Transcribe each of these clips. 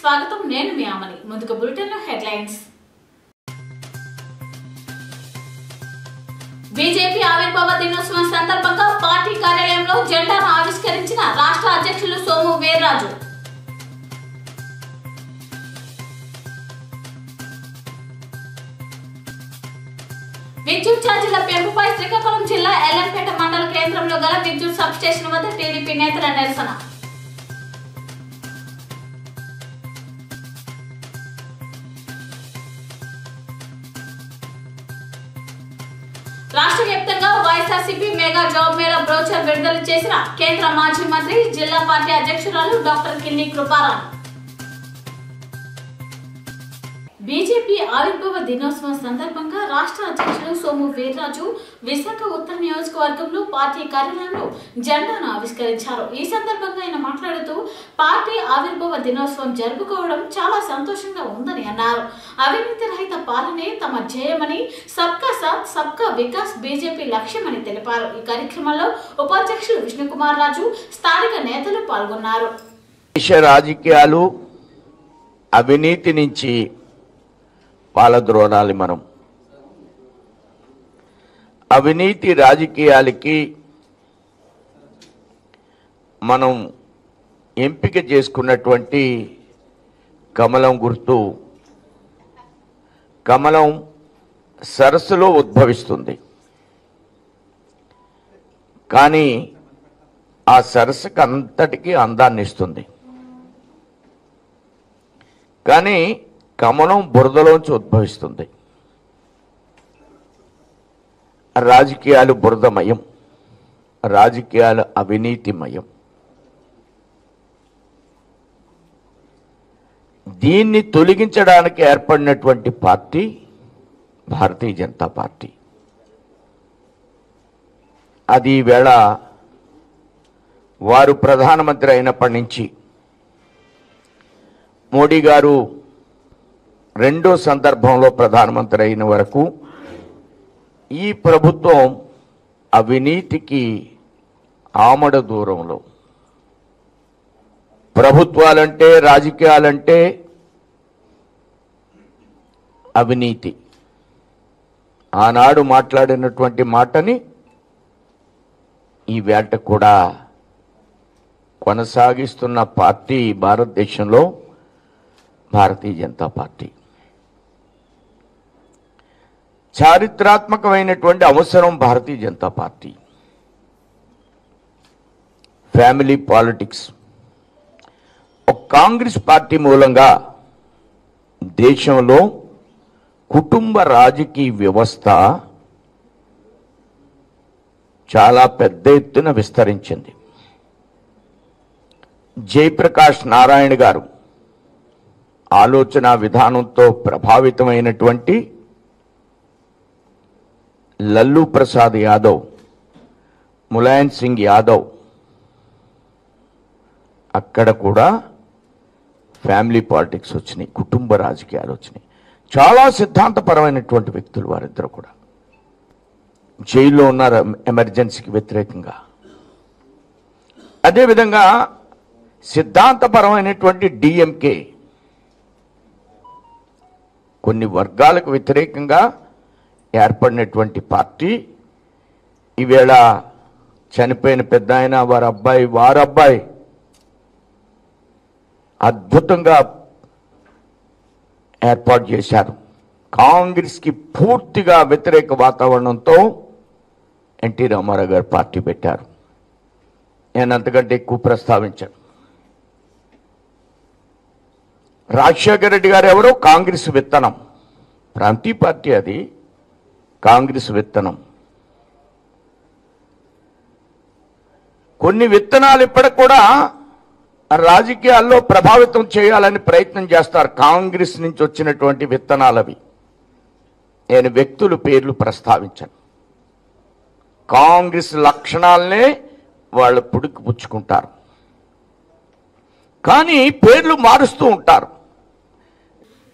స్వాగతం నేను మీ ఆమని ముందుగా బులెటిన్ హెడ్లైన్స్ బీజేపీ ఆవిర్భావ దినోత్సవం సందర్భంగా పార్టీ కార్యాలయంలో జెండాను ఆవిష్కరించిన రాష్ట్ర అధ్యక్షులు సోము వీర్రాజు విద్యుత్ ఛార్జీల పెంపుపై శ్రీకాకుళం జిల్లా ఎల్లంపేట మండల కేంద్రంలో గల విద్యుత్ సబ్స్టేషన్ వద్ద టీడీపీ నేతల నిరసన రాష్ట్ర వ్యాప్తంగా YSRCP mega job mela brochure విడుదల చేసిన కేంద్ర మాజీ మంత్రి జిల్లా పార్టీ అధ్యక్షురాలు డాక్టర్ కిన్ని కృపారాణి బీజేపీ ఆవిర్భావ దినోత్సవం సందర్భంగా రాష్ట్ర అధ్యక్షులు సోము వీర్రాజు విశాఖ ఉత్తర నియోజకవర్గంలో పార్టీ కార్యాలయంలో జెండాను ఆవిష్కరించారు ఈ సందర్భంగా ఆయన మాట్లాడుతూ పార్టీ ఆవిర్భావ దినోత్సవం జరుపుకోవడం చాలా సంతోషంగా ఉందని అన్నారు అవినీతి రహిత పాలనే తమ ధ్యేయమని సబ్కా సాత్ సబ్కా వికాస్ బీజేపీ లక్ష్యమని తెలిపారు ఈ కార్యక్రమంలో ఉపాధ్యక్షులు విష్ణుకుమార్ రాజు స్థానిక నేతలు పాల్గొన్నారు దేశ రాజకీయాలు అవినీతి నుంచి పాలద్రోనాలి మనం అవినీతి రాజకీయాలకి మనం ఎంపిక చేసుకున్నటువంటి కమలం గుర్తు కమలం సరస్సులో ఉద్భవిస్తుంది కానీ ఆ సరస్సుకు అంతటికీ అందాన్ని ఇస్తుంది కానీ కమలం బురదలోంచి ఉద్భవిస్తుంది రాజకీయాలు బురదమయం రాజకీయాలు అవినీతిమయం దీన్ని తొలగించడానికి ఏర్పడినటువంటి పార్టీ భారతీయ జనతా పార్టీ అది ఈవేళ వారు ప్రధానమంత్రి అయినప్పటి నుంచి మోడీ గారు రెండో సందర్భంలో ప్రధానమంత్రి అయిన వరకు ఈ ప్రభుత్వం అవినీతికి ఆమడ దూరంలో ప్రభుత్వాలంటే రాజకీయాలంటే అవినీతి ఆనాడు మాట్లాడినటువంటి మాటని ఈ వేట కూడా కొనసాగిస్తున్న పార్టీ భారతదేశంలో భారతీయ జనతా పార్టీ చారిత్రాత్మకమైనటువంటి అవసరం Bharatiya Janata party family politics ఒక కాంగ్రెస్ పార్టీ మూలంగా దేశంలో కుటుంబ రాజకీయ వ్యవస్థ చాలా పెద్ద ఎత్తున విస్తరించింది జయప్రకాష్ నారాయణ గారు ఆలోచన విధానంతో ప్రభావితమైనటువంటి లల్లు ప్రసాద్ యాదవ్ ములాయం సింగ్ యాదవ్ అక్కడ కూడా ఫ్యామిలీ పాలిటిక్స్ వచ్చినాయి కుటుంబ రాజకీయాలు వచ్చినాయి చాలా సిద్ధాంతపరమైనటువంటి వ్యక్తులు వారిద్దరు కూడా జైల్లో ఉన్నారు ఎమర్జెన్సీకి వ్యతిరేకంగా అదేవిధంగా సిద్ధాంతపరమైనటువంటి డిఎంకే కొన్ని వర్గాలకు వ్యతిరేకంగా ఏర్పడినటువంటి పార్టీ ఈవేళ చనిపోయిన పెద్ద ఆయన వారి అబ్బాయి వారి అబ్బాయి అద్భుతంగా ఏర్పాటు చేశారు కాంగ్రెస్కి పూర్తిగా వ్యతిరేక వాతావరణంతో ఎన్టీ రామారావు గారు పార్టీ పెట్టారు నేను అంతకంటే ఎక్కువ ప్రస్తావించాను రాజశేఖర రెడ్డి గారు ఎవరో కాంగ్రెస్ విత్తనం ప్రాంతీయ పార్టీ అది కాంగ్రెస్ విత్తనం కొన్ని విత్తనాలు ఇప్పటికి కూడా రాజకీయాల్లో ప్రభావితం చేయాలని ప్రయత్నం చేస్తారు కాంగ్రెస్ నుంచి వచ్చినటువంటి విత్తనాలు అవి నేను వ్యక్తుల పేర్లు ప్రస్తావించాను కాంగ్రెస్ లక్షణాలనే వాళ్ళు పుడికి పుచ్చుకుంటారు కానీ పేర్లు మారుస్తూ ఉంటారు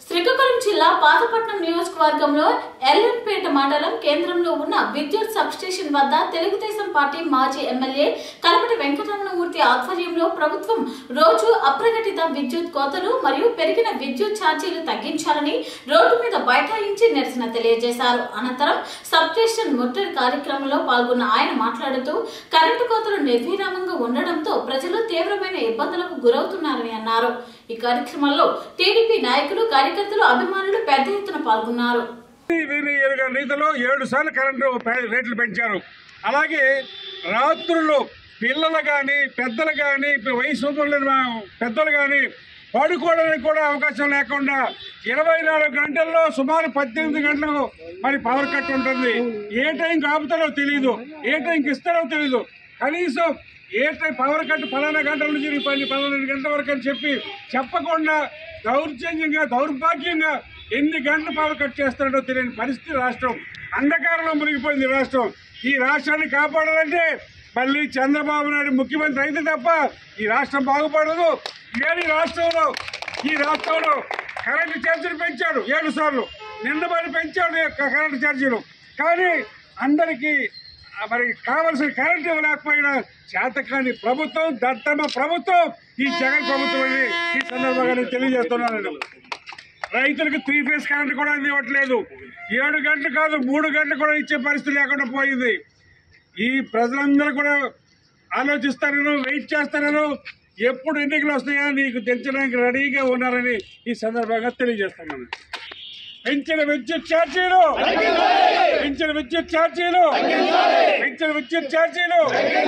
శ్రీకాకుళం జిల్లా పాతపట్నం నియోజకవర్గంలో ఎల్లంపేట మండలం కేంద్రంలో ఉన్న విద్యుత్ సబ్స్టేషన్ వద్ద తెలుగుదేశం పార్టీ మాజీ ఎమ్మెల్యే కలపటి వెంకటరమణమూర్తి ఆధ్వర్యంలో ప్రభుత్వం రోజు అప్రకటిత విద్యుత్ కోతలు మరియు పెరిగిన విద్యుత్ ఛార్జీలు తగ్గించాలని రోడ్డు మీద బైఠాయించి నిరసన తెలియజేశారు అనంతరం సబ్స్టేషన్ ముట్టడి కార్యక్రమంలో పాల్గొన్న ఆయన మాట్లాడుతూ కరెంటు కోతలు నిర్విరామంగా ఉండడంతో ప్రజలు తీవ్రమైన ఇబ్బందులకు గురవుతున్నారని అన్నారు ఈ కార్యక్రమంలో టీడీపీ నాయకులు కార్యకర్తలు అభిమానులు పెద్ద ఎత్తున పాల్గొన్నారు వీరి ఎరుగని రీతిలో ఏడు సార్లు కరెంటు పె- రేట్లు పెంచారు అలాగే రాత్రులు పిల్లలు కానీ పెద్దలు కానీ వయసు ఉన్న పెద్దలు కానీ పడుకోవడానికి కూడా అవకాశం లేకుండా ఇరవై నాలుగు గంటల్లో సుమారు పద్దెనిమిది గంటలకు మరి పవర్ కట్ ఉంటుంది ఏ టైంకి ఆపుతారో తెలియదు ఏ టైంకి ఇస్తారో తెలియదు కనీసం ఏ టైం పవర్ కట్ పలానా గంటల నుంచి నీ పని పలానా గంటల వరకు అని చెప్పి చెప్పకుండా దౌర్జన్యంగా దౌర్భాగ్యంగా ఎన్ని గంటలు పవర్ కట్ చేస్తాడో తెలియని పరిస్థితి రాష్ట్రం అంధకారంలో మునిగిపోయింది రాష్ట్రం ఈ రాష్ట్రాన్ని కాపాడాలంటే మళ్ళీ చంద్రబాబు నాయుడు ముఖ్యమంత్రి అయితే తప్ప ఈ రాష్ట్రం బాగుపడదు కానీ ఈ రాష్ట్రంలో ఈ రాష్ట్రంలో కరెంటు ఛార్జీలు పెంచాడు ఏడు సార్లు నిన్నబడి పెంచాడు ఈ యొక్క కరెంటు ఛార్జీలు కానీ అందరికీ ఆ మరి కావలసిన కరెంట్ ఇవ్వలేకపోయిన చేతకాని ప్రభుత్వం దత్తమ ప్రభుత్వం ఈ జగన్ ప్రభుత్వం అని ఈ సందర్భంగా నేను తెలియజేస్తున్నాను రైతులకు త్రీ ఫేస్ కరెంట్ కూడా ఇవ్వట్లేదు ఏడు గంటలు కాదు మూడు గంటలు కూడా ఇచ్చే పరిస్థితి లేకుండా పోయింది ఈ ప్రజలందరూ కూడా ఆలోచిస్తారను వెయిట్ చేస్తారను ఎప్పుడు ఎన్నికలు వస్తాయో నీకు తెచ్చడానికి రెడీగా ఉన్నారని ఈ సందర్భంగా తెలియజేస్తున్నాను పెంచిన విద్యుత్ ఛార్జీలు పెంచిన విద్యుత్ ఛార్జీలు పెంచిన విద్యుత్ ఛార్జీలు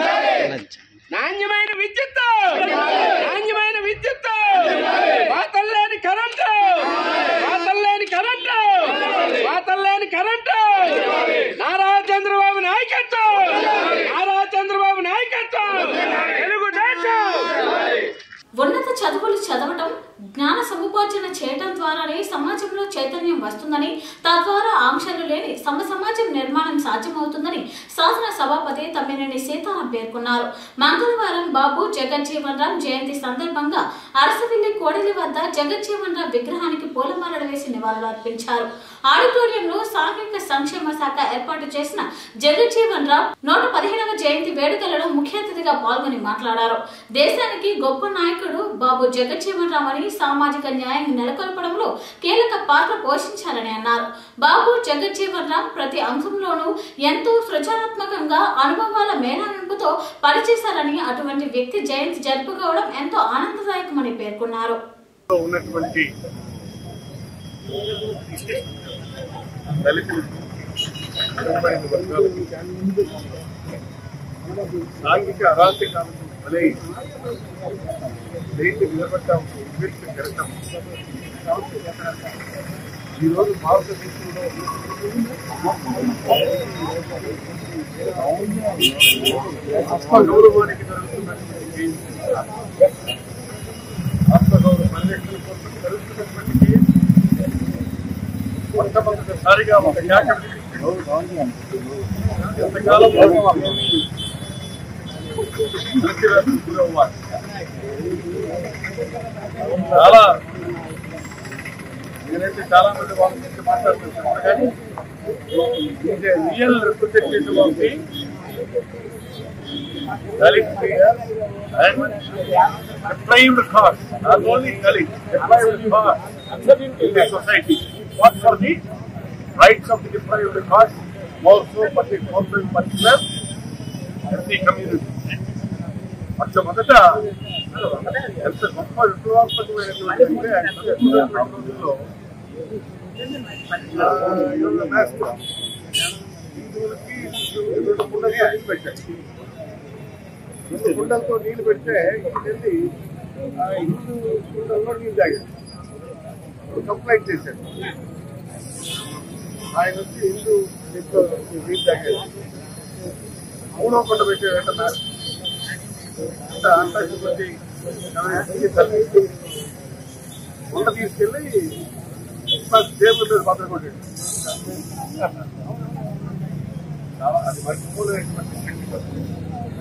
నాణ్యమైన విద్యుత్ నాణ్యమైన విద్యుత్ వాతల్లేని కరెంటు వాతల్లేని కరెంటు వాతల్లేని కరెంటు నారా చంద్రబాబు నాయకత్వం నారా చంద్రబాబు నాయకత్వం తెలుగుదేశం ఉన్నత చదువులు చదవటం జ్ఞాన సముపార్జన చేయటం ద్వారానే సమాజంలో చైతన్యం వస్తుందని తద్వారా ఆంక్షలు లేని సమ సమాజం నిర్మాణం సాధ్యమవుతుందని శాసన సభాపతి తమ్మినేని సీతారాం పేర్కొన్నారు మంగళవారం బాబు జగజ్జీవన్ రామ్ జయంతి సందర్భంగా అరసవిల్లి కోడలి వద్ద జగజ్జీవన్ రామ్ విగ్రహానికి పూలమాలలు వేసి నివాళులర్పించారు ఆడిటోరియంలో సాంఘిక సంక్షేమ శాఖ ఏర్పాటు చేసిన జగజ్జీవన్ రామ్ నూట పదిహేనవ జయంతి వేడుకలలో ముఖ్య అతిథిగా పాల్గొని మాట్లాడారు దేశానికి గొప్ప నాయకుడు బాబు జగజ్జీవన్ రామ్ అని సామాజిక న్యాయం నెలకొల్పడంలో కీలక పాత్ర పోషించారని అన్నారు బాబు జగజ్జీవన్ రామ్ ప్రతి అంశంలోనూ ఎంతో సృజనాత్మకంగా అనుభవాల మేళవింపుతో పనిచేశారని అటువంటి వ్యక్తి జయంతి జరుపుకోవడం ఎంతో ఆనందదాయకమని పేర్కొన్నారు ఉన్నటువంటి దళితులు వెనుకబడిన వర్గాలకు సాంఘిక అరాచకాలకు బలై దేశ నిలబడ్డం విభిన్న జరగడం ఈరోజు భారతదేశంలో గౌరవానికి జరుగుతున్నటువంటి ఆత్మగౌరవ పరిరక్షణ కోసం జరుగుతున్నటువంటి మొట్టమొదటిసారిగా ఒక శాఖ ఎంతకాలం గురవ్వాలి చాలా నేనైతే చాలా మంది వాళ్ళ గురించి మాట్లాడుతున్నాను కానీ ఇది real representative of the Dalit player and deprived class, not only Dalit, deprived class in the society. What for the rights of the deprived class, also particular, also in particular, in the community. మొట్టమొదట ఎంత గొప్ప విప్లవాత్మకమైనటువంటి రోజుల్లో హిందువులకి రెండు కుండలు నీళ్ళు పెట్టారు రెండు కుండలతో నీళ్లు పెడితే ఇంటికెళ్ళి ఆ హిందూ కుండల్లో నీళ్ళు తాగాడు కంప్లైంట్ చేశాడు ఆయన వచ్చి హిందూ దీంట్లో నీళ్ళు తాగాడు మూడో కొండ పెట్టాడంటున్నారు అంత అంత కొద్ది కొండ తీసుకెళ్ళి టేబుల్ మీద భద్ర కొట్టాడు అది మర్చిపోలేనటువంటి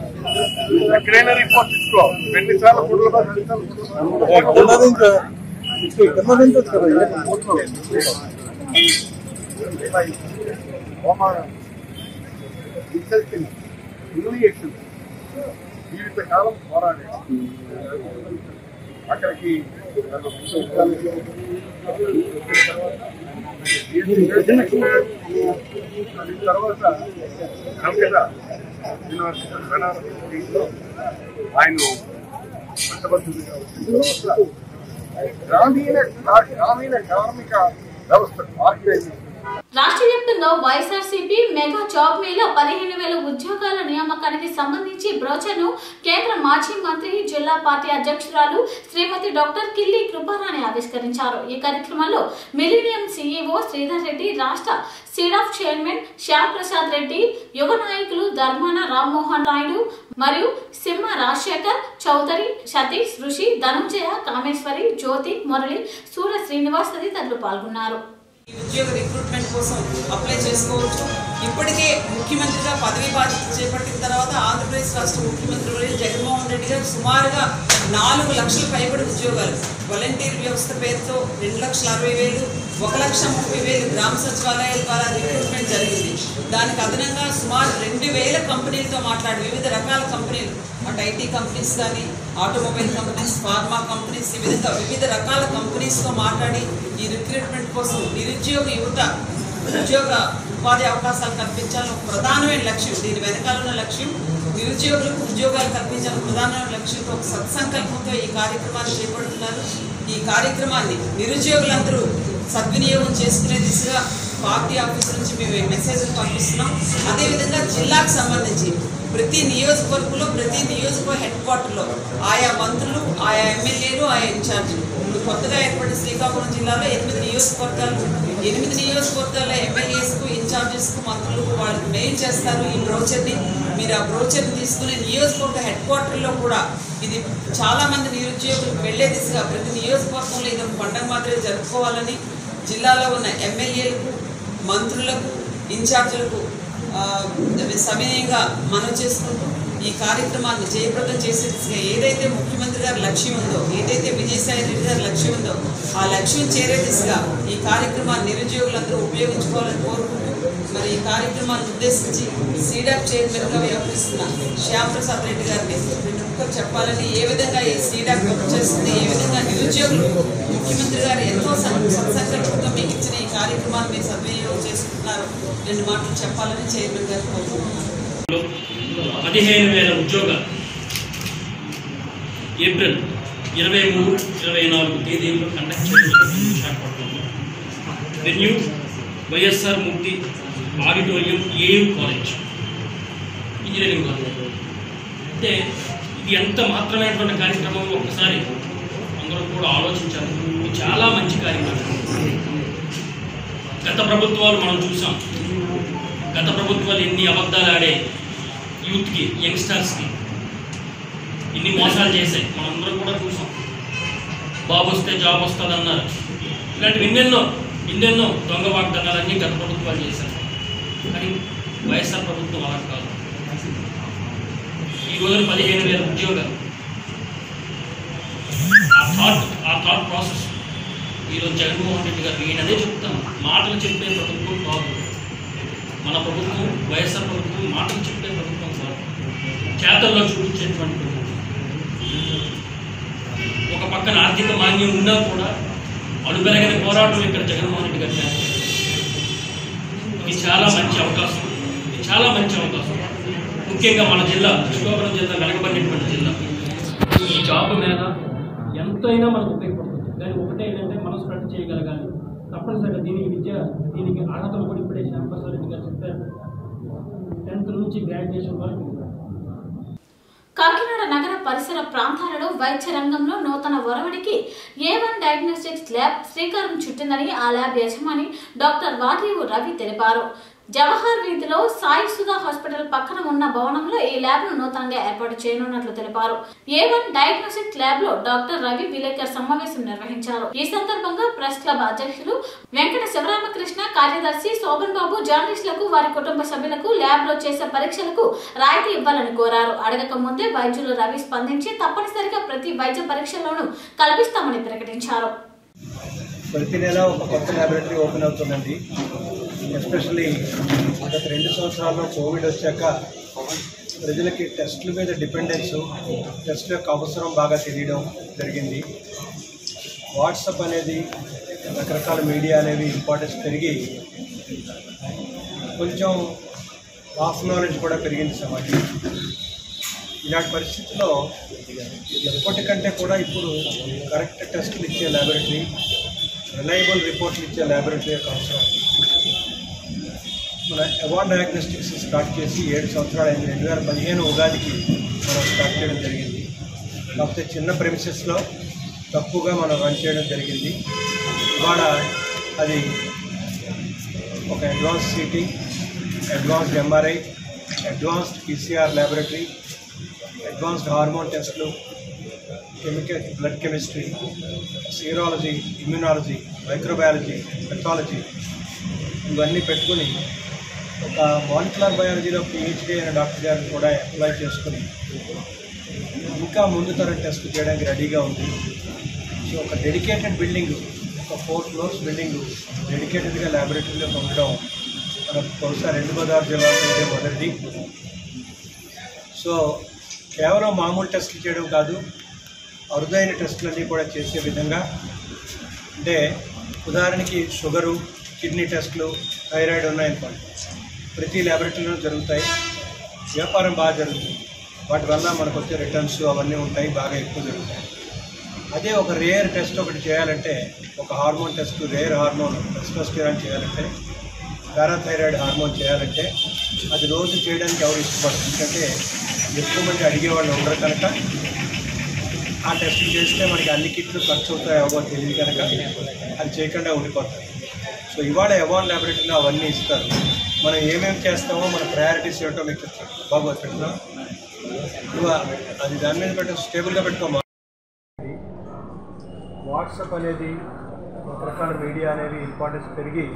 ఎక్కడైనా రిపోర్ట్ ఇచ్చుకో ఎన్నిసార్లు ఫుడ్లు హ్యూమిలియేషన్ జీవితకాలం పోరాడే అక్కడికి నన్ను తీసుకెళ్ళాలి. అది తర్వాత కల్కటా యూనివర్సిటీ బెనారస్లో ఆయన పట్టభద్రుడిగా వచ్చిన తర్వాత గ్రామీణ గ్రామీణ కార్మిక వ్యవస్థ ఆర్గనైజేషన్ రాష్ట్ర వ్యాప్తంగా వైఎస్ఆర్సీపీ మెగా జాబ్ మేళా పదిహేను వేల ఉద్యోగాల నియామకానికి సంబంధించి బ్రోచర్ను కేంద్ర మాజీ మంత్రి జిల్లా పార్టీ అధ్యక్షురాలు శ్రీమతి డాక్టర్ కిల్లి కృపారాణి ఆవిష్కరించారు ఈ కార్యక్రమంలో మిలీనియం సీఈఓ శ్రీధర్ రెడ్డి రాష్ట్ర సీడాఫ్ చైర్మన్ శ్యామ్ ప్రసాద్ రెడ్డి యువ నాయకులు ధర్మాన రామ్మోహన్ నాయుడు మరియు సింహ రాజశేఖర్ చౌదరి సతీష్ ఋషి ధనుంజయ కామేశ్వరి జ్యోతి మురళి సూర్య శ్రీనివాస్ తదితరులు పాల్గొన్నారు ఉద్యోగ రిక్రూట్మెంట్ కోసం అప్లై చేసుకోవచ్చు ఇప్పటికే ముఖ్యమంత్రిగా పదవి బాధ్యత చేపట్టిన తర్వాత ఆంధ్రప్రదేశ్ రాష్ట్ర ముఖ్యమంత్రి వర్యులు జగన్మోహన్ రెడ్డి గారు సుమారుగా నాలుగు లక్షల పైబడి ఉద్యోగాలు వాలంటీర్ వ్యవస్థ పేరుతో రెండు లక్షల అరవై వేలు ఒక లక్ష ముప్పై వేలు గ్రామ సచివాలయాల ద్వారా రిక్రూట్మెంట్ జరిగింది దానికి అదనంగా సుమారు రెండు వేల కంపెనీలతో మాట్లాడి వివిధ రకాల కంపెనీలు అటు ఐటీ కంపెనీస్ కానీ ఆటోమొబైల్ కంపెనీస్ ఫార్మా కంపెనీస్ ఈ విధంగా వివిధ రకాల కంపెనీస్తో మాట్లాడి ఈ రిక్రూట్మెంట్ కోసం నిరుద్యోగ యువత ఉద్యోగ ఉపాధి అవకాశాలు కల్పించాలని ఒక ప్రధానమైన లక్ష్యం దీని వెనకాల ఉన్న లక్ష్యం నిరుద్యోగులకు ఉద్యోగాలు కల్పించాలని ప్రధానమైన లక్ష్యంతో ఒక సత్సంకల్పంతో ఈ కార్యక్రమాన్ని చేపడుతున్నారు ఈ కార్యక్రమాన్ని నిరుద్యోగులందరూ సద్వినియోగం చేసుకునే దిశగా పార్టీ ఆఫీస్ నుంచి మేము మెసేజ్లు పంపిస్తున్నాం అదేవిధంగా జిల్లాకు సంబంధించి ప్రతి నియోజకవర్గంలో ప్రతి నియోజకవర్గ హెడ్ క్వార్టర్లో ఆయా మంత్రులు ఆయా ఎమ్మెల్యేలు ఆయా ఇన్ఛార్జీలు ఇప్పుడు కొత్తగా ఏర్పడిన శ్రీకాకుళం జిల్లాలో ఎనిమిది నియోజకవర్గాలు ఎనిమిది నియోజకవర్గాల ఎమ్మెల్యేస్కు ఇన్ఛార్జెస్కు మంత్రులకు వాళ్ళకి మెయిల్ చేస్తారు ఈ బ్రోచర్ని మీరు ఆ బ్రోచర్ని తీసుకుని నియోజకవర్గ హెడ్ క్వార్టర్లో కూడా ఇది చాలా మంది నిరుద్యోగులు వెళ్లే దిశగా ప్రతి నియోజకవర్గంలో ఇది ఒక పండగ మాదిరి జరుపుకోవాలని జిల్లాలో ఉన్న ఎమ్మెల్యేలకు మంత్రులకు ఇన్ఛార్జీలకు ఆ, సవినయంగా మనవి చేసుకుంటూ ఈ కార్యక్రమాన్ని జయప్రదం చేసే దిశగా ఏదైతే ముఖ్యమంత్రి గారి లక్ష్యం ఉందో ఏదైతే విజయసాయి రెడ్డి గారి లక్ష్యం ఉందో ఆ లక్ష్యం చేరే దిశగా ఈ కార్యక్రమాన్ని నిరుద్యోగులందరూ ఉపయోగించుకోవాలని కోరుకుంటూ మరి ఈ కార్యక్రమాన్ని ఉద్దేశించి సీడాప్ చైర్మన్గా వ్యవహరిస్తున్న శ్యామ్ ప్రసాద్ రెడ్డి గారిని రెండు ముక్కలు చెప్పాలని ఏ విధంగా ఈ సీడాప్ వర్క్ చేస్తుంది ఏ విధంగా నిరుద్యోగులు ముఖ్యమంత్రి గారు ఎంతో సం- సత్సంకల్పంతో మీకు ఇచ్చిన ఈ కార్యక్రమాన్ని మీరు సద్వినియోగం చేసుకుంటున్నారు రెండు మాటలు చెప్పాలని చైర్మన్ గారు కోరుకుంటున్నాను పదిహేను వేల ఉద్యోగాలు ఏప్రిల్ ఇరవై మూడు ఇరవై నాలుగు తేదీల్లో కండక్ట్ చేస్తున్నారు విశాఖపట్నంలో venue YSR Murthy auditorium AU college engineering college అంటే ఇది ఎంత మాత్రమైనటువంటి కార్యక్రమం ఒక్కసారి అందరూ కూడా ఆలోచించాలి ఇది చాలా మంచి కార్యక్రమం గత ప్రభుత్వాలు మనం చూసాం గత ప్రభుత్వాలు ఎన్ని అబద్ధాలు ఆడే యూత్కి యంగ్స్టర్స్కి ఇన్ని మోసాలు చేశాయి మనందరం కూడా చూసాం బాబు వస్తే జాబ్ వస్తుంది అన్నారు ఇలాంటివి ఎన్నెన్నో ఎన్నెన్నో దొంగ వాగ్దానాలన్నీ గత ప్రభుత్వాలు చేశారు కానీ వైఎస్ఆర్ ప్రభుత్వం అలా కాదు ఈ రోజున పదిహేను వేల ఉద్యోగాలు ఆ థాట్ ఆ థాట్ ప్రాసెస్ ఈరోజు జగన్మోహన్ రెడ్డి గారు నేను అదే చెప్తాను మాటలు చెప్పే ప్రభుత్వం కాదు మన ప్రభుత్వం వైఎస్ఆర్ ప్రభుత్వం మాటలు చెప్పే ప్రభుత్వం కాదు చేతల్లో చూపించేటువంటి ప్రభుత్వం ఒక పక్కన ఆర్థిక మాన్యం ఉన్నా కూడా అడుపెరగని పోరాటం ఇక్కడ జగన్మోహన్ రెడ్డి గారు చేస్తారు ఇది చాలా మంచి అవకాశం ఇది చాలా మంచి అవకాశం ముఖ్యంగా మన జిల్లా శ్రీకాకుళం జిల్లా వెనకబడినటువంటి జిల్లా ఈ జాబ్ మీద ఎంతైనా మనకు ఉపయోగపడుతుంది కానీ ఒకటే ఏంటంటే మనం స్ప్రెడ్ చేయగలగాలి తప్పనిసరిగా దీనికి విద్య దీనికి అర్హతలు కూడా ఇప్పుడే శ్యాంప్రసాద్ రెడ్డి గారు చెప్పారు టెన్త్ నుంచి గ్రాడ్యుయేషన్ వరకు కాకినాడ నగర పరిసర ప్రాంతాలలో వైద్య రంగంలో నూతన ఒరవడికి ఏ వన్ డయాగ్నోస్టిక్స్ ల్యాబ్ శ్రీకారం చుట్టిందని ఆ ల్యాబ్ యజమాని డాక్టర్ వాటివు రవి తెలిపారు జవహర్ వీధిలో సాయి సుధా హాస్పిటల్ పక్కన ఉన్న భవనంలో ఈ ల్యాబ్ ను నూతనంగా ఏర్పాటు చేయనున్నట్లు తెలిపారు ఏ వన్ డయాగ్నోస్టిక్ ల్యాబ్ లో డాక్టర్ రవి విలేకర్ సమావేశం నిర్వహించారు ఈ సందర్భంగా ప్రెస్ క్లబ్ అధ్యక్షులు వెంకట శివరామకృష్ణ కార్యదర్శి శోభన్ బాబు జర్నలిస్టులకు వారి కుటుంబ సభ్యులకు ల్యాబ్ లో చేసే పరీక్షలకు రాయితీ ఇవ్వాలని కోరారు అడగక ముందే వైద్యులు రవి స్పందించి తప్పనిసరిగా ప్రతి వైద్య పరీక్షలోనూ కల్పిస్తామని ప్రకటించారు ప్రతి నెల ఒక కొత్త ల్యాబొరేటరీ ఓపెన్ అవుతుందండి ఎస్పెషల్లీ గత రెండు సంవత్సరాల్లో కోవిడ్ వచ్చాక ప్రజలకి టెస్టుల మీద డిపెండెన్స్ టెస్ట్ యొక్క అవసరం బాగా తెలియడం జరిగింది వాట్సాప్ అనేది రకరకాల మీడియా అనేవి ఇంపార్టెన్స్ పెరిగి కొంచెం హాఫ్ నాలెడ్జ్ కూడా పెరిగింది సమాజం ఇలాంటి పరిస్థితుల్లో ఎప్పటికంటే కూడా ఇప్పుడు కరెక్ట్ టెస్టులు ఇచ్చే ల్యాబొరేటరీ రిలయబుల్ రిపోర్ట్లు ఇచ్చే ల్యాబొరేటరీ యొక్క అవసరం మన అవార్డ్ డయాగ్నోస్టిక్స్ స్టార్ట్ చేసి ఏడు సంవత్సరాలు అయింది రెండు వేల పదిహేను ఉగాదికి మనం స్టార్ట్ చేయడం జరిగింది కాకపోతే చిన్న ప్రెమిసెస్లో తక్కువగా మనం రన్ చేయడం జరిగింది ఇవాళ అది ఒక advance seating advanced MRI advanced PCR laboratory advanced hormone టెస్ట్లు chemical blood chemistry serology immunology microbiology pathology ఇవన్నీ పెట్టుకుని ఒక మాలిక్యులర్ బయాలజీలో పిహెచ్డీ అయిన డాక్టర్ గారిని కూడా అప్లై చేసుకుని ఇంకా ముందు తరం టెస్ట్ చేయడానికి రెడీగా ఉంది సో ఒక డెడికేటెడ్ బిల్డింగ్ ఒక ఫోర్ ఫ్లోర్స్ బిల్డింగ్ డెడికేటెడ్గా ల్యాబొరేటరీలో ఉండడం మనకు బహుశా రెండు గోదావరి జిల్లాలో ఇదే మొదటిది సో కేవలం మామూలు టెస్టులు చేయడం కాదు అరుదైన టెస్టులన్నీ కూడా చేసే విధంగా అంటే ఉదాహరణకి షుగరు కిడ్నీ టెస్టులు థైరాయిడ్ ఉన్నాయనుకోండి ప్రతి ల్యాబొరేటరీలో జరుగుతాయి వ్యాపారం బాగా జరుగుతుంది వాటి వల్ల మనకు వచ్చే రిటర్న్స్ అవన్నీ ఉంటాయి బాగా ఎక్కువ జరుగుతాయి అదే ఒక రేర్ టెస్ట్ ఒకటి చేయాలంటే ఒక hormone test rare hormone testosterone చేయాలంటే పారాథైరాయిడ్ హార్మోన్ చేయాలంటే అది రోజు చేయడానికి ఎవరు ఇష్టపడరు ఎందుకంటే ఎక్కువ మంది అడిగేవాళ్ళు ఉండరు కనుక ఆ టెస్ట్ చేస్తే మనకి అన్ని కిట్లు ఖర్చు అవుతాయి అవ్వో తెలియదు కనుక అది చేయకుండా ఉండిపోతాయి సో ఇవాళ అవార్డ్ ల్యాబొరేటరీలో అవన్నీ ఇస్తారు మనం ఏమేమి చేస్తామో మన ప్రయారిటీస్ ఏమిటో మీకు చెప్తాను బాబు పెట్టుకున్నాం ఇవా అది దాని మీద పెట్టు స్టేబుల్గా పెట్టుకోమా వాట్సాప్ అనేది రకరకాల మీడియా అనేవి ఇంపార్టెన్స్ పెరిగి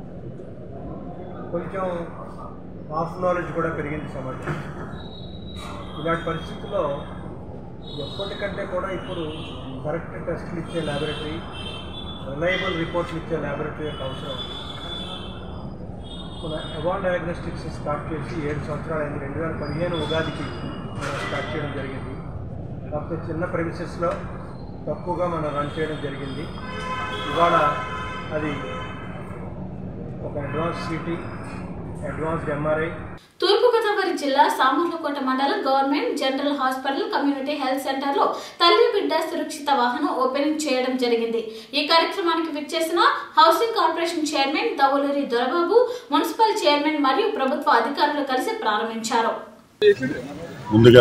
కొంచెం హాఫ్ నాలెడ్జ్ కూడా పెరిగింది సమాజం ఇలాంటి పరిస్థితుల్లో ఎప్పటికంటే కూడా ఇప్పుడు కరెక్ట్ టెస్టులు ఇచ్చే ల్యాబొరేటరీ రిలయబుల్ రిపోర్ట్లు ఇచ్చే ల్యాబొరేటరీ యొక్క అవసరం మన అవార్డ్ డయాగ్నోస్టిక్స్ స్టార్ట్ చేసి ఏడు సంవత్సరాలు అయింది రెండు వేల పదిహేను ఉగాదికి మనం స్టార్ట్ చేయడం జరిగింది కాకపోతే చిన్న ప్రెమిసెస్లో తక్కువగా మనం రన్ చేయడం జరిగింది ఇవాళ అది ఒక advance CT advanced MRI Thoorpu Godavari జిల్లా సామర్లకోట మండలం government general hospital community health centre లో తల్లి బిడ్డ సురక్షిత వాహనం ఓపెనింగ్ చేయడం జరిగింది ఈ కార్యక్రమానికి విచ్చేసిన housing corporation chairman Davuluri Dorababu municipal chairman మరియు ప్రభుత్వ అధికారులు కలిసి ప్రారంభించారు ముందుగా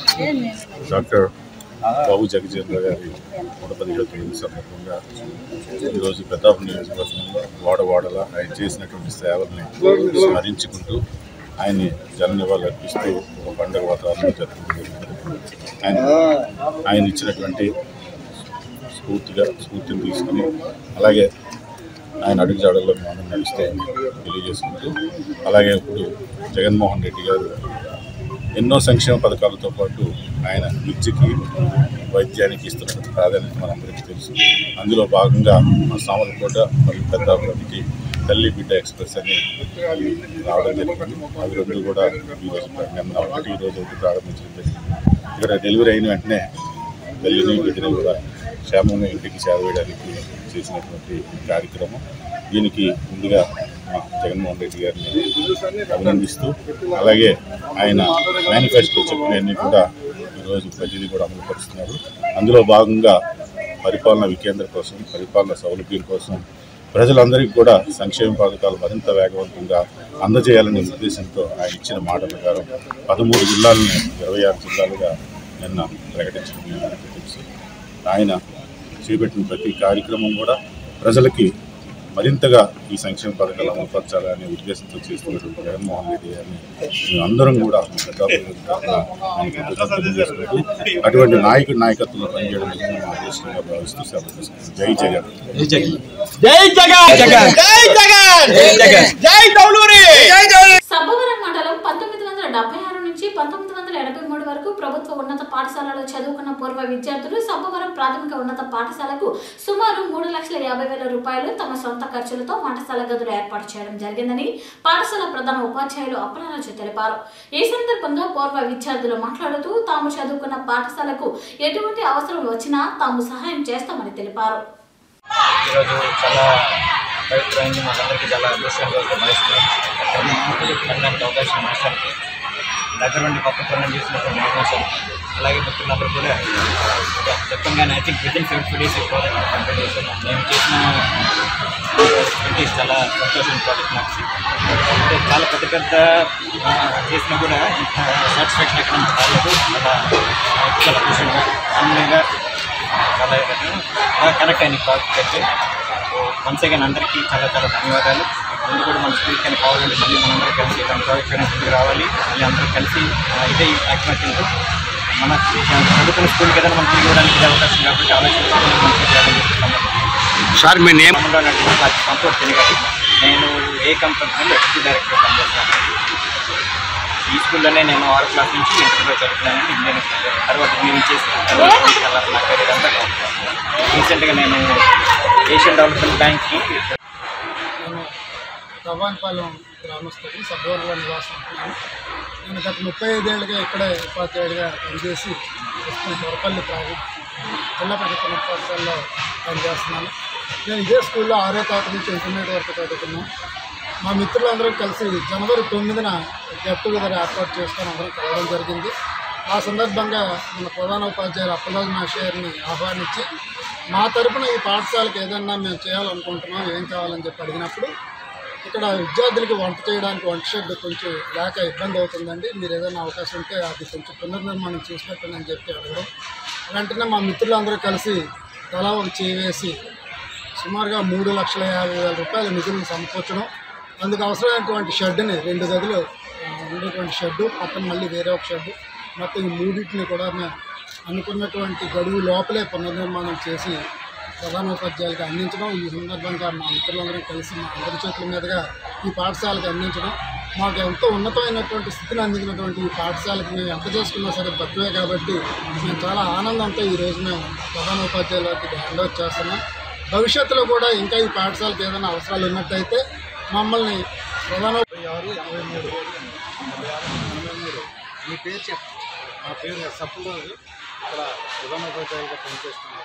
డాక్టర్ బాబు జగజీంద్ర గారి నూట పదిహేడు తొమ్మిది సందర్భంగా ఈరోజు పెద్దాపురం నియోజకవర్గంలో వాడవాడల ఆయన చేసినటువంటి సేవల్ని స్మరించుకుంటూ ఆయన్ని జన నివాళులు అర్పిస్తూ ఒక పండుగ వాతావరణం జరుపుకుంటూ ఆయన ఆయన ఇచ్చినటువంటి స్ఫూర్తిగా స్ఫూర్తిని తీసుకుని అలాగే ఆయన అడుగుజాడల్లో మనం నడిస్తే తెలియజేసుకుంటూ అలాగే ఇప్పుడు జగన్మోహన్ రెడ్డి గారు ఎన్నో సంక్షేమ పథకాలతో పాటు ఆయన విద్యకి వైద్యానికి ఇస్తున్న ప్రాధాన్యత మనందరికీ తెలుసు అందులో భాగంగా మన సామర్లకోట మరియు పెద్దాపురానికి తల్లి బిడ్డ ఎక్స్ప్రెస్ అని రావడం జరిగింది అవి రెండు కూడా ఈరోజు నిన్న ఒకటి ఈరోజు ఒకటి ప్రారంభించడం జరిగింది ఇక్కడ డెలివరీ అయిన వెంటనే తల్లిని బిడ్డని కూడా క్షేమంగా ఇంటికి చేరవేయడానికి చేసినటువంటి కార్యక్రమం దీనికి ముందుగా మా జగన్మోహన్ రెడ్డి గారిని అభినందిస్తూ అలాగే ఆయన మేనిఫెస్టో చెప్పినవన్నీ కూడా ఈరోజు ప్రతిదీ కూడా అమలు పరుస్తున్నారు అందులో భాగంగా పరిపాలన వికేంద్ర కోసం పరిపాలన సౌలభ్యం కోసం ప్రజలందరికీ కూడా సంక్షేమ పథకాలు మరింత వేగవంతంగా అందజేయాలనే ఉద్దేశంతో ఆయన ఇచ్చిన మాట ప్రకారం పదమూడు జిల్లాలను ఇరవై ఆరు జిల్లాలుగా నిన్న ప్రకటించడం మీ అందరికీ తెలుసు ఆయన చేపట్టిన ప్రతి కార్యక్రమం కూడా ప్రజలకి మరింతగా ఈ సంక్షేమ పథకాలు అమలుపరచాలనే ఉద్దేశంతో చేస్తున్నటువంటి జగన్మోహన్ రెడ్డి గారిని మేము అందరం కూడా పెద్దాపురం తరఫున ఆయనకి కృతజ్ఞతలు చేసుకుంటూ అటువంటి నాయకుడి నాయకత్వంలో పనిచేయడం నిజంగా మా అదృష్టంగా భావిస్తూ సెలవు తీసుకుంటాం జై జగన్ జై జగన్ జగన్ జై జగన్ జై జగన్ జై తౌలూరి జై జగన్ సబ్బవరం మండలం పంతొమ్మిది వందల డెబ్బై ఆరు నుంచి పంతొమ్మిది వందల ఎనభై మూడు వరకు ప్రభుత్వ ఉన్నత పాఠశాలలో చదువుకున్న పూర్వ విద్యార్థులు సబ్బవరం ప్రాథమిక ఉన్నత పాఠశాలకు సుమారు మూడు లక్షల యాభై వేల రూపాయలు తమ సొంత ఖర్చులతో పాఠశాల గదులు ఏర్పాటు చేయడం జరిగిందని పాఠశాల ప్రధాన ఉపాధ్యాయులు అప్పలరాజు తెలిపారు ఈ సందర్భంగా పూర్వ విద్యార్థులు మాట్లాడుతూ తాము చదువుకున్న పాఠశాలకు ఎటువంటి అవసరం వచ్చినా తాము సహాయం చేస్తామని తెలిపారు ఈరోజు చాలా పవిత్రమైంది మాకందరికీ చాలా అదృష్టంగా భావిస్తున్నాం కన్నడానికి అవకాశం మాస్టర్కి దగ్గర నుండి గొప్ప పనులు చేసినటువంటి అవకాశానికి అలాగే మిత్రులందరూ కూడా చెప్పంగానే I think within seventy days project complete చేస్తున్నాం నేను చేసిన యాక్టివిటీస్ చాలా సంతోషం ప్రాజెక్ట్ నాకు అంటే చాలా పెద్ద పెద్ద ఆ, చేసినా కూడా ఇంత సాటిస్ఫాక్షన్ ఎక్కడ నాకు రాలేదు చాలా చాలా ఖుషిగా ఆనందంగా చాలా బాగా కనెక్ట్ అయిన ప్రాజెక్ట్ అయితే వన్స్ అగైన్ అందరికీ చాలా చాలా ధన్యవాదాలు ముందు కూడా మన స్కూల్కి అని కావాలంటే మళ్ళీ మనందరం కలిసి ఇలాంటి ప్రాజెక్ట్ చేయడానికి ముందుకు రావాలి మళ్ళీ అందరూ కలిసి ఆ, ఇదే యాక్టివిటీతో మన చదువుకున్న స్కూల్కి ఏదైనా మనం తిరిగి ఇవ్వడానికి ఇదే అవకాశం కాబట్టి ఆలోచించుకొని మంచిగా చేయాలని చెప్తున్నాను సార్ మీ నేమ్ సంతోష్ తిరిగాలి నేను ఏ కంపెనీలో ఎక్స్పీ డైరెక్టర్ పనిచేస్తాను ఈ స్కూల్లోనే నేను ఆరు క్లాస్ నుంచి ఇంటర్లో చదువుతున్నాను ఇంజనీరింగ్ తర్వాత ఇంజనీరింగ్ చేసి తర్వాత చాలా నా కెరీర్ అంతా రీసెంట్గా నేను ఏషియన్ డెవలప్మెంట్ బ్యాంక్కి నేను రవ్వానిపాలెం గ్రామస్తుడిని సబ్బోర్లో నివాసం ఉంటున్నాను నేను గత ముప్పై ఐదేళ్ళుగా ఇక్కడే ఉపాధ్యాయుడిగా పనిచేసి ప్రస్తుతం దొరపల్లి ప్రాజెక్ట్ జిల్లా పరిషత్ ఉన్నత పాఠశాలలో పనిచేస్తున్నాను నేను ఇదే స్కూల్లో ఆరో తరగతి నుంచి ఇంటర్మీడియట్ వరకు చదువుకున్నాను మా మిత్రులందరం కలిసి జనవరి తొమ్మిదిన గెట్ టుగెదర్ ఏర్పాటు చేసుకొని అందరం కలవడం జరిగింది ఆ సందర్భంగా మన ప్రధాన ఉపాధ్యాయులు అప్పలరాజు మాస్టర్ని ఆహ్వానించి మా తరపున ఈ పాఠశాలకు ఏదన్నా మేము చేయాలనుకుంటున్నాం ఏం కావాలని చెప్పి అడిగినప్పుడు ఇక్కడ విద్యార్థులకి వంట చేయడానికి వంట షెడ్ కొంచెం లేక ఇబ్బంది అవుతుందండి మీరు ఏదైనా అవకాశం ఉంటే అది కొంచెం పునర్నిర్మాణం చేసి పెట్టండి అని చెప్పి అడగడం వెంటనే మా మిత్రులందరూ కలిసి తలా ఒక చేయి వేసి సుమారుగా మూడు లక్షల యాభై వేల రూపాయల నిధులను సమకూర్చడం అందుకు అవసరమైనటువంటి షెడ్ని రెండు గదులు ఆ, ఉండేటువంటి షెడ్డు పక్కన మళ్ళీ వేరే ఒక షెడ్డు మొత్తం ఈ మూడింటిని కూడా మేము అనుకున్నటువంటి గడువు లోపలే పునర్నిర్మాణం చేసి ప్రధానోపాధ్యాయులకు అందించడం ఈ సందర్భంగా మా మిత్రులందరం కలిసి మా అందరి చేతుల మీదుగా ఈ పాఠశాలకు అందించడం మాకు ఎంతో ఉన్నతమైనటువంటి స్థితిని అందించినటువంటి ఈ పాఠశాలకు మేము ఎంత చేసుకున్నా సరే తక్కువే కాబట్టి మేము చాలా ఆనందంతో ఈ రోజు మేము ప్రధానోపాధ్యాయులకి హ్యాండ్ ఓవర్ చేస్తున్నాం భవిష్యత్తులో కూడా ఇంకా ఈ పాఠశాలకు ఏదైనా అవసరాలు ఉన్నట్టయితే మమ్మల్ని ప్రధాన ఆరు ఎనభై మూడు ఎనభై మూడు మీ పేరు చెప్ప నా పేరు సప్పురాజు ఇక్కడ ప్రధానోపాధ్యాయులుగా పనిచేస్తున్నాను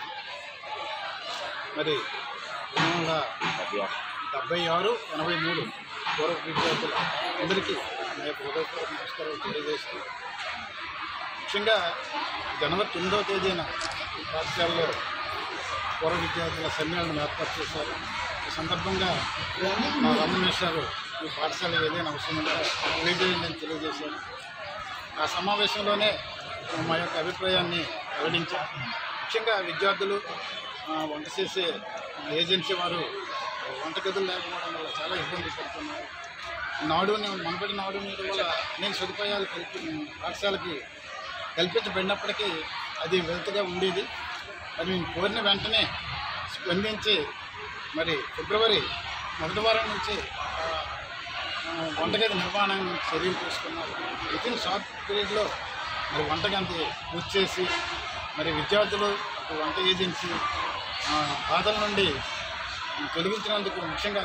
మరి రెండు వందల డెబ్బై ఆరు ఎనభై మూడు పూర్వ విద్యార్థులు అందరికీ నా యొక్క హృదయపూర్వక నమస్కారాలు తెలియజేస్తూ ముఖ్యంగా జనవరి తొమ్మిదవ తేదీన ఈ పాఠశాలలో పూర్వ విద్యార్థుల సమ్మేళనం ఏర్పాటు చేశారు ఈ సందర్భంగా మా రమణేష్ గారు ఈ పాఠశాల ఏదైనా అవసరం ఉందో తెలియజేయండి తెలియజేశారు ఆ సమావేశంలోనే మా యొక్క అభిప్రాయాన్ని వెల్లడించాం ముఖ్యంగా విద్యార్థులు ఆ, వంట చేసే ఏజెన్సీ వారు వంటగదులు లేకపోవడం వల్ల చాలా ఇబ్బంది పడుతున్నారు నాడు మనబడి నాడు మీద వల్ల అనేక సదుపాయాలు కల్పి పాఠశాలకి కల్పించబడినప్పటికీ అది వెలుతుగా ఉండేది అది మేము కోరిన వెంటనే స్పందించి మరి ఫిబ్రవరి మొదటి వారం నుంచి ఆ, ఆ, వంటగది నిర్మాణం చర్యలు తీసుకున్నారు విత్ ఇన్ షార్ట్ పీరియడ్లో మరి వంటగది పూర్తి చేసి మరి విద్యార్థులు ఒక వంట ఏజెన్సీ ఆ, బాధల నుండి తొలగించినందుకు ముఖ్యంగా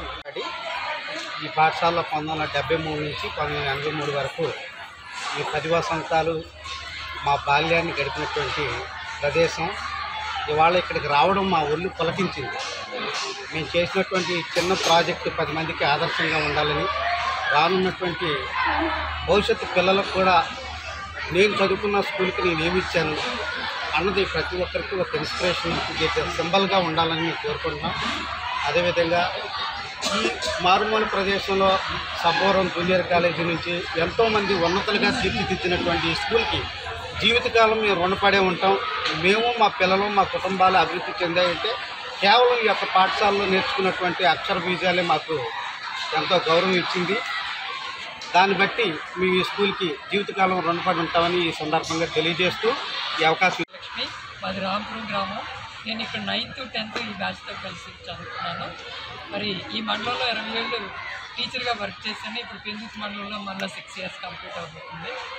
ఈ పాఠశాలలో పంతొమ్మిది వందల డెబ్బై మూడు నుంచి పంతొమ్మిది వందల ఎనభై మూడు వరకు ఈ పది వసంతాలు మా బాల్యాన్ని గడిపినటువంటి ప్రదేశం ఇవాళ ఇక్కడికి రావడం మా ఒళ్ళు పులకించింది మేము చేసినటువంటి చిన్న ప్రాజెక్టు పది మందికి ఆదర్శంగా ఉండాలని రానున్నటువంటి భవిష్యత్తు పిల్లలకు కూడా నేను చదువుకున్న స్కూల్కి నేను ఏమి ఇచ్చాను అన్నది ప్రతి ఒక్కరికి ఒక ఇన్స్పిరేషన్ సింబల్గా ఉండాలని మేము కోరుకుంటున్నాం అదేవిధంగా ఈ మారుమూల ప్రదేశంలో సబ్బవరం జూనియర్ కాలేజీ నుంచి ఎంతోమంది ఉన్నతులుగా తీర్చిదిద్దినటువంటి ఈ స్కూల్కి జీవితకాలం మేము రుణపడే ఉంటాం మేము మా పిల్లలు మా కుటుంబాలు అభివృద్ధి చెందాయంటే కేవలం ఈ యొక్క పాఠశాలలో నేర్చుకున్నటువంటి అక్షర బీజాలే మాకు ఎంతో గౌరవం ఇచ్చింది దాన్ని బట్టి మేము ఈ స్కూల్కి జీవితకాలం రుణపడి ఉంటామని ఈ సందర్భంగా తెలియజేస్తూ ఈ అవకాశం లక్ష్మి మాది రాంపురం గ్రామం నేను ఇక్కడ నైన్త్ టెన్త్ ఈ బ్యాచ్తో కలిసి చదువుకున్నాను మరి ఈ మండలంలో ఇరవై ఏళ్ళు టీచర్గా వర్క్ చేశాను ఇప్పుడు పెందుకు మండలంలో మళ్ళీ సిక్స్ ఇయర్స్ కంప్లీట్ అవుతుంది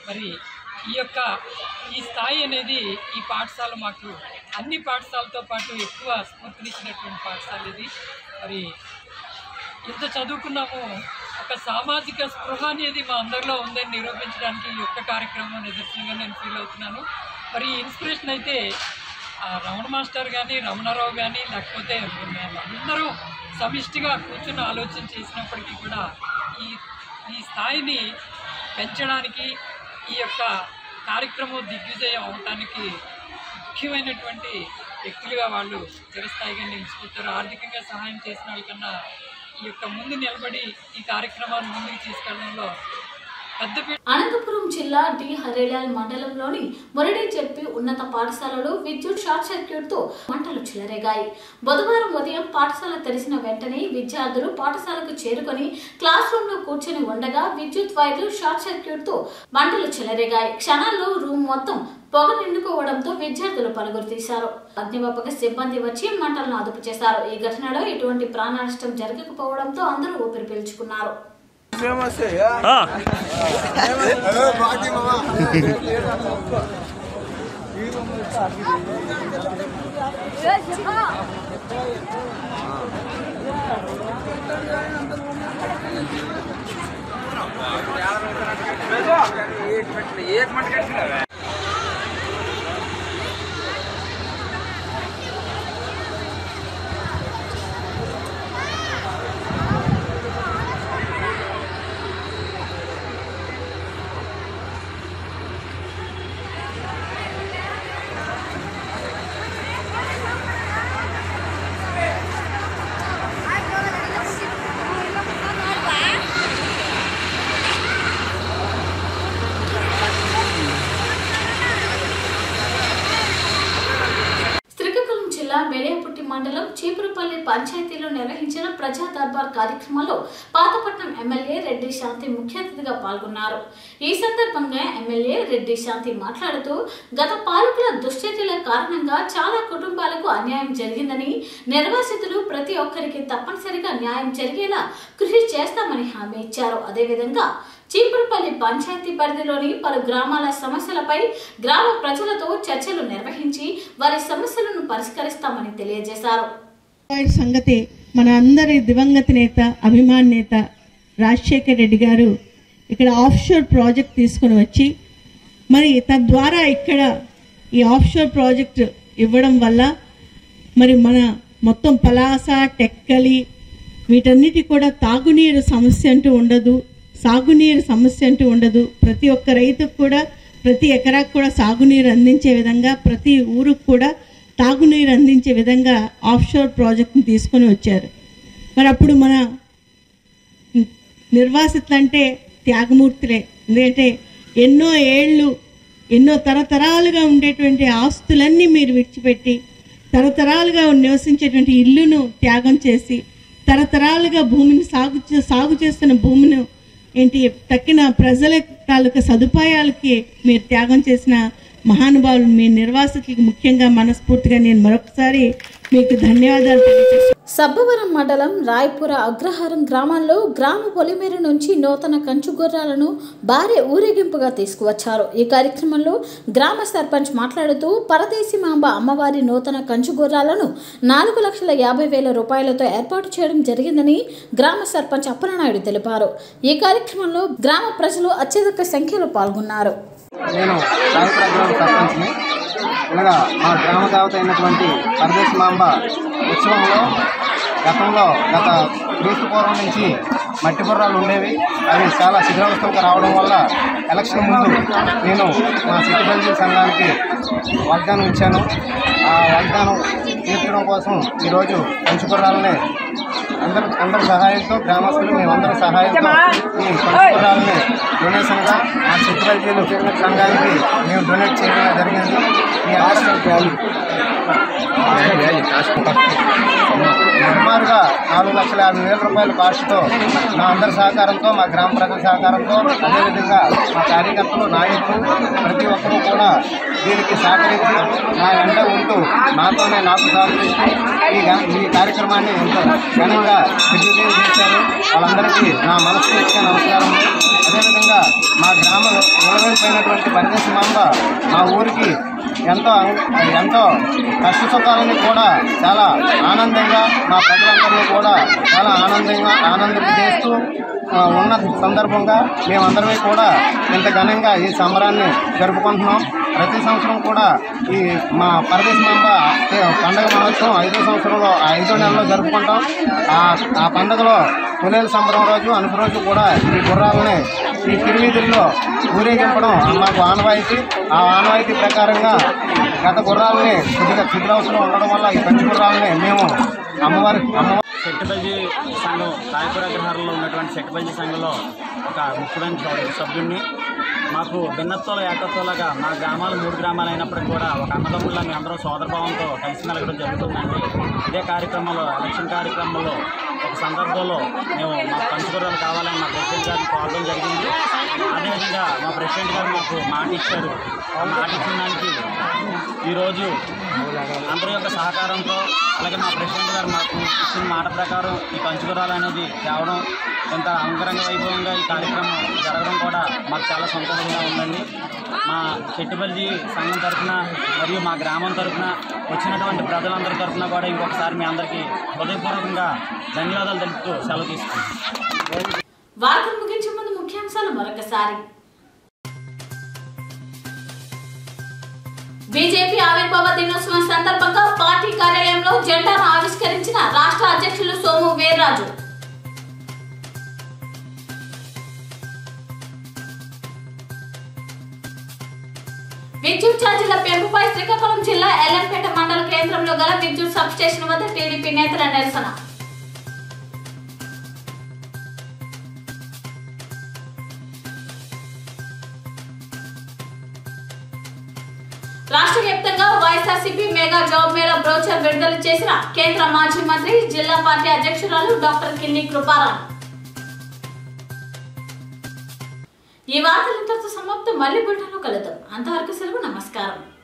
మరి ఈ యొక్క ఈ స్థాయి అనేది ఈ పాఠశాల మాకు అన్ని పాఠశాలతో పాటు ఎక్కువ స్ఫూర్తినిచ్చినటువంటి పాఠశాల ఇది మరి ఇంత చదువుకున్నాము ఒక సామాజిక స్పృహ అనేది మా అందరిలో ఉందని నిరూపించడానికి ఈ యొక్క కార్యక్రమం నిదర్శనంగా నేను ఫీల్ అవుతున్నాను మరి ఈ ఇన్స్పిరేషన్ అయితే ఆ రమణ మాస్టర్ కానీ రమణారావు కానీ లేకపోతే మేము అందరూ సమిష్టిగా కూర్చుని ఆలోచన చేసినప్పటికీ కూడా ఈ ఈ స్థాయిని పెంచడానికి ఈ యొక్క కార్యక్రమం దిగ్విజయం అవటానికి ముఖ్యమైనటువంటి వ్యక్తులుగా వాళ్ళు చిరస్థాయిగా నిలిచిపోతారు ఆర్థికంగా సహాయం చేసిన వాళ్ళకన్నా ఈ యొక్క ముందు నిలబడి ఈ కార్యక్రమాన్ని ముందుకు తీసుకెళ్లడంలో పెద్ద అనంతపురం జిల్లా డి హరేలాల్ మండలంలోని మురడి చెప్పి ఉన్నత పాఠశాలలో విద్యుత్ షార్ట్ సర్క్యూట్ తో మంటలు చెలరేగాయి బుధవారం ఉదయం పాఠశాల తెరిచిన వెంటనే విద్యార్థులు పాఠశాలకు చేరుకొని క్లాస్ రూమ్ లో కూర్చొని ఉండగా విద్యుత్ వైర్లు షార్ట్ సర్క్యూట్ తో మంటలు చెలరేగాయి క్షణాల్లో రూమ్ మొత్తం పొగ నిండుకోవడంతో విద్యార్థులు పలుగురు తీశారు అగ్నిమాపక సిబ్బంది వచ్చి మంటలను అదుపు చేశారు ఈ ఘటనలో ఎటువంటి ప్రాణ నష్టం జరగకపోవడంతో అందరూ ఊపిరి పీల్చుకున్నారు శ్రీకాకుళం జిల్లా మెలియాపుట్టి మండలం చీపురుపల్లి పంచాయతీలో నిర్వహించిన ప్రజా దర్బార్ కార్యక్రమంలో పాతపట్నం ఎమ్మెల్యే రెడ్డి శాంతి ముఖ్య అతిథిగా పాల్గొన్నారు ఈ సందర్భంగా ఎమ్మెల్యే రెడ్డి శాంతి మాట్లాడుతూ గత పాలకుల దుశ్చర్యల కారణంగా చాలా కుటుంబాలకు అన్యాయం జరిగిందని నిర్వాసితులు ప్రతి ఒక్కరికి తప్పనిసరిగా న్యాయం జరిగేలా కృషి చేస్తామని హామీ ఇచ్చారు అదేవిధంగా చీపురుపల్లి పంచాయతీ పరిధిలోని పలు గ్రామాల సమస్యలపై గ్రామ ప్రజలతో చర్చలు నిర్వహించి వారి సమస్యలను పరిష్కరిస్తామని తెలియజేశారు ఆయన సంగతి మన అందరి దివంగత నేత అభిమాన్ నేత రాజశేఖర్ రెడ్డి గారు ఇక్కడ ఆఫ్ షోర్ ప్రాజెక్ట్ తీసుకుని వచ్చి మరి తద్వారా ఇక్కడ ఈ ఆఫ్ షోర్ ప్రాజెక్ట్ ఇవ్వడం వల్ల మరి మన మొత్తం పలాస టెక్కలి వీటన్నిటి కూడా తాగునీరు సమస్య అంటూ ఉండదు సాగునీరు సమస్య అంటూ ఉండదు ప్రతి ఒక్క రైతుకు కూడా ప్రతి ఎకరాకు కూడా సాగునీరు అందించే విధంగా ప్రతి ఊరుకు కూడా తాగునీరు అందించే విధంగా ఆఫ్ షోర్ ప్రాజెక్ట్ని తీసుకొని వచ్చారు మరి అప్పుడు మన నిర్వాసితులు అంటే త్యాగమూర్తులే ఎందుకంటే ఎన్నో ఏళ్ళు ఎన్నో తరతరాలుగా ఉండేటువంటి ఆస్తులన్నీ మీరు విడిచిపెట్టి తరతరాలుగా నివసించేటువంటి ఇల్లును త్యాగం చేసి తరతరాలుగా భూమిని సాగు చే- సాగు చేస్తున్న భూమిని ఏంటి తక్కిన ప్రజల తాలూకా సదుపాయాలకి మీరు త్యాగం చేసిన మహానుభావులు మీ నిర్వాసితులకి ముఖ్యంగా మనస్ఫూర్తిగా నేను మరొకసారి మీకు ధన్యవాదాలు తెలియజేస్తున్నాను సబ్బవరం మండలం రాయపుర అగ్రహారం గ్రామంలో గ్రామ పొలిమేర నుంచి నూతన కంచు గుర్రాలను భారీ ఊరేగింపుగా తీసుకువచ్చారు ఈ కార్యక్రమంలో గ్రామ సర్పంచ్ మాట్లాడుతూ పరదేశి మాంబ అమ్మవారి నూతన కంచు గుర్రాలను నాలుగు లక్షల యాభై వేల రూపాయలతో ఏర్పాటు చేయడం జరిగిందని గ్రామ సర్పంచ్ అప్పలనాయుడు తెలిపారు ఈ కార్యక్రమంలో గ్రామ ప్రజలు అత్యధిక సంఖ్యలో పాల్గొన్నారు నేను రాయపుర గ్రామ సర్పంచ్ని ఇలాగా మా గ్రామ దేవత అయినటువంటి పరదేశ్ మాంబ ఉత్సవంలో గతంలో గత క్రీస్తు పూర్వం నుంచి మట్టి బుర్రాలు ఉండేవి అవి చాలా శిథిలావస్థలకు రావడం వల్ల ఎలక్షన్ ముందు నేను మా సిటిబల్జీ సంఘానికి వాగ్దానం ఇచ్చాను ఆ వాగ్దానం తీర్చడం కోసం ఈరోజు పంచుకుర్రాలని అందరు అందరి సహాయంతో గ్రామస్తులు మేమందరి సహాయంతో ఈ పంచుకుర్రాలని డొనేషన్గా మా సిటిబల్జీలు సంఘానికి మేము డొనేట్ చేయడం జరిగింది ఈ అందరి సుమారుగా నాలుగు లక్షల యాభై వేల రూపాయల కాస్ట్తో నా అందరి సహకారంతో మా గ్రామ ప్రజల సహకారంతో అదేవిధంగా మా కార్యకర్తలు నాయకులు ప్రతి ఒక్కరూ కూడా దీనికి సహకరించి నా వెంట ఉంటూ నాతోనే నాకు సహకరిస్తూ ఈ గా- ఈ కార్యక్రమాన్ని ఎంతో ఘనంగా దిగ్విజయం చేశారు వాళ్ళందరికీ నా మనస్ఫూర్తిగా నమస్కారం అదేవిధంగా మా గ్రామం నిలబడిపోయినటువంటి పరదేశ మాంబ మా ఊరికి ఎంతో ఎంతో కష్ట సుఖాలని కూడా చాలా ఆనందంగా మా ప్రజలందరినీ కూడా చాలా ఆనందంగా ఆనందింపజేస్తూ ఆ, ఉన్న సందర్భంగా మేమందరమే కూడా ఇంత ఘనంగా ఈ సంబరాన్ని జరుపుకుంటున్నాం ప్రతి సంవత్సరం కూడా ఈ మా పరదేశ మాంబ పండగ మహోత్సవం ఐదో సంవత్సరంలో ఆ ఐదో నెలలో జరుపుకుంటాం ఆ ఆ పండుగలో తొలేల సంబరం రోజు అనుపు రోజు కూడా ఈ గుర్రాలని ఈ తిరువీధుల్లో ఊరేగింపడం మాకు ఆనవాయితీ ఆ ఆనవాయితీ ప్రకారంగా గత గుర్రాలని కొద్దిగా శిథిలావసరం ఉండడం వల్ల ఈ పంచి గుర్రాలని మేము అమ్మవారి అమ్మవారి సెట్టుబల్జీ సంఘం రాయపుర అగ్రహారంలో ఉన్నటువంటి సెట్టుబల్జీ సంఘంలో ఒక ముఖ్యమైన సభ్యు- సభ్యుడిని మాకు భిన్నత్వాల ఏకత్వాలుగా మా గ్రామాలు మూడు గ్రామాలు అయినప్పటికీ కూడా ఒక అన్నదమ్ముళ్ళ మీ అందరం సోదరభావంతో కలిసి మెలగడం జరుగుతుందండి ఇదే కార్యక్రమంలో ఎలక్షన్ కార్యక్రమంలో ఒక సందర్భంలో మేము మా పంచుకుర్రాలు కావాలని మా ప్రెసిడెంట్ గారిని కోరడం జరిగింది అదేవిధంగా మా ప్రెసిడెంట్ గారు మాకు మాట ఇచ్చారు ఆ మాట ఇచ్చిన దానికి ఈరోజు అందరి యొక్క సహకారంతో అలాగే మా ప్రెసిడెంట్ గారు మాకు ఇచ్చిన మాట ప్రకారం ఈ పంచుకురాలు అనేది తేవడం కొంత అంగరంగ వైభవంగా ఈ కార్యక్రమం జరగడం కూడా మాకు చాలా సంతోషంగా ఉందండి మా చెట్టుపల్లి సంఘం తరఫున మరియు మా గ్రామం తరఫున వచ్చినటువంటి ప్రజలందరి తరఫున కూడా ఇంకొకసారి మీ అందరికీ హృదయపూర్వకంగా ధన్యవాదాలు తెలుపుతూ సెలవు తీసుకుంటాం వార్తలు ముగించే ముందు ముఖ్యాంశాలు మరొకసారి బీజేపీ ఆవిర్భావ దినోత్సవం సందర్భంగా పార్టీ కార్యాలయంలో జెండాను ఆవిష్కరించిన రాష్ట్ర అధ్యక్షులు సోము వీర్రాజు విద్యుత్ ఛార్జీల పెంపుపై శ్రీకాకుళం జిల్లా ఎల్లంపేట మండల కేంద్రంలో గల విద్యుత్ సబ్ స్టేషన్ వద్ద టీడీపీ నేతల నిరసన రాష్ట్ర వ్యాప్తంగా YSRCP mega job mela brochure విడుదల చేసిన కేంద్ర మాజీ మంత్రి జిల్లా పార్టీ అధ్యక్షురాలు డాక్టర్ కిల్లి కృపారాణి ఈ వార్తలు ఇంతటితో సమాప్తం మళ్ళీ బుల్టన్లో కలుద్దాం అంతవరకు సెలవు నమస్కారం